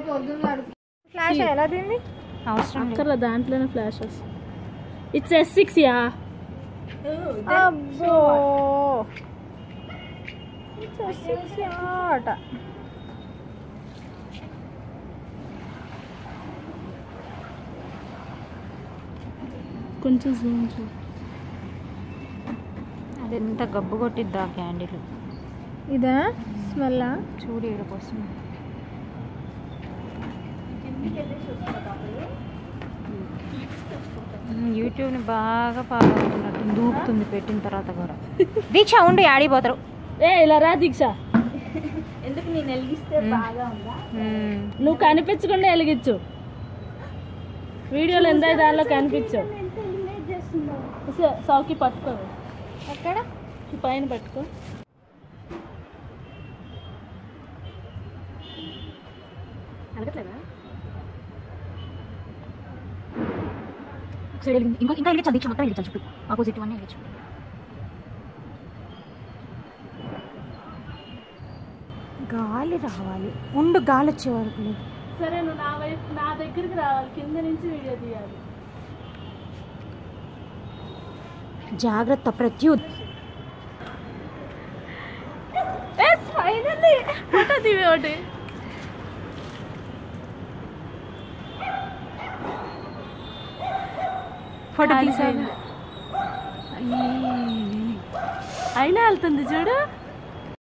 Flash ఎలా దీన్ని అవసరం లేదు అక్కడ దాంట్లోనే ఫ్లాష్ వస్తుంది ఇట్స్ ఎస్ సిక్స్ యా అబ్బో అట కొంచెం జూమ్ చూ అది ఎంత గబ్బు కొట్టిద్దా క్యాండిల్ ఇదా స్మెల్ చూడు ఏడుకొస్తుంది యూట్యూబ్ని బాగా ఫాలో అవుతున్నట్టు దూకుతుంది పెట్టిన తర్వాత కూడా దీక్ష ఉండి ఆడిపోతారు ఏ ఇలా రా దీక్ష ఎందుకు నేను వెలిగిస్తే బాగా ఉందా మ్మ్. నువ్వు కనిపించకుండా వెలిగించు వీడియోలో ఎంత దానిలో కనిపించు స- సౌకి పట్టుకో ఎక్కడ ఈ పైన పట్టుకో అడగట్లేదా ఒకసారి వెలిగి- ఇంకో ఇంకా వెలిగించాలి దీక్ష మొత్తం వెలిగించాలి చుట్టూ ఆపోజిట్ వన్ వెలిగించు గాలి రావాలి ఉండు గాలి వచ్చే వరకు లేదు సరే నువ్వు నా వైపు నా దగ్గరికి రావాలి కింద నుంచి వీడియో తీయాలి జాగ్రత్త ప్రత్యుత్ ఫైనల్లీ ఫోటో తీవి ఒకటి ఫోటో అది తీసాను అయినా వెళ్తుంది చూడు